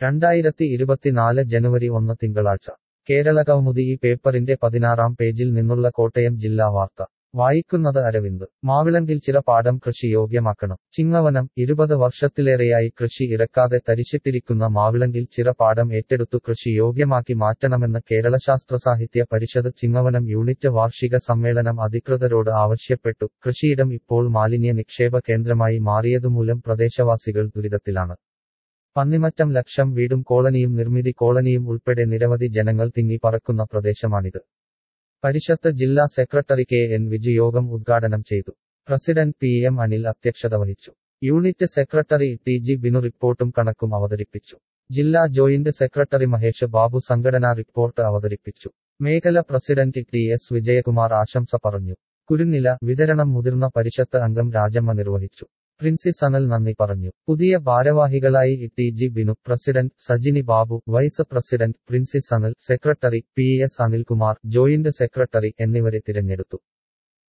രണ്ടായിരത്തി ഇരുപത്തിനാല് ജനുവരി ഒന്ന് തിങ്കളാഴ്ച കേരളകൗമുദി ഈ പേപ്പറിന്റെ പതിനാറാം പേജിൽ നിന്നുള്ള കോട്ടയം ജില്ലാ വാർത്ത വായിക്കുന്നത് അരവിന്ദ് മാവിളങ്കിൽ ചിറ പാടം കൃഷി യോഗ്യമാക്കണം ചിങ്ങവനം ഇരുപത് വർഷത്തിലേറെയായി കൃഷി ഇറക്കാതെ തരിശിട്ടിരിക്കുന്ന മാവിളങ്കിൽ ചിറ പാടം ഏറ്റെടുത്തു കൃഷി യോഗ്യമാക്കി മാറ്റണമെന്ന് കേരള ശാസ്ത്ര സാഹിത്യ പരിഷത്ത് ചിങ്ങവനം യൂണിറ്റ് വാർഷിക സമ്മേളനം അധികൃതരോട് ആവശ്യപ്പെട്ടു കൃഷിയിടം ഇപ്പോൾ മാലിന്യ നിക്ഷേപ കേന്ദ്രമായി മാറിയതുമൂലം പ്രദേശവാസികൾ ദുരിതത്തിലാണ് പന്നിമറ്റം ലക്ഷം വീടും കോളനിയും നിർമ്മിതി കോളനിയും ഉൾപ്പെടെ നിരവധി ജനങ്ങൾ തിങ്ങി പറക്കുന്ന പ്രദേശമാണിത് പരിഷത്ത് ജില്ലാ സെക്രട്ടറി കെ എൻ വിജു യോഗം ഉദ്ഘാടനം ചെയ്തു പ്രസിഡന്റ് പി എം അനിൽ അധ്യക്ഷത വഹിച്ചു unit secretary T G Binu റിപ്പോർട്ടും കണക്കും അവതരിപ്പിച്ചു ജില്ലാ ജോയിന്റ് സെക്രട്ടറി മഹേഷ് ബാബു സംഘടനാ റിപ്പോർട്ട് അവതരിപ്പിച്ചു മേഖല പ്രസിഡന്റ് ടി എസ് വിജയകുമാർ ആശംസ പറഞ്ഞു കുരുന്നില വിതരണം മുതിർന്ന പരിഷത്ത് അംഗം രാജമ്മ നിർവഹിച്ചു പ്രിൻസി സനൽ നന്ദി പറഞ്ഞു പുതിയ ഭാരവാഹികളായി T G Binu president Sajini Babu vice president Princy Sanal secretary P S Anilkumar joint secretary എന്നിവരെ തിരഞ്ഞെടുത്തു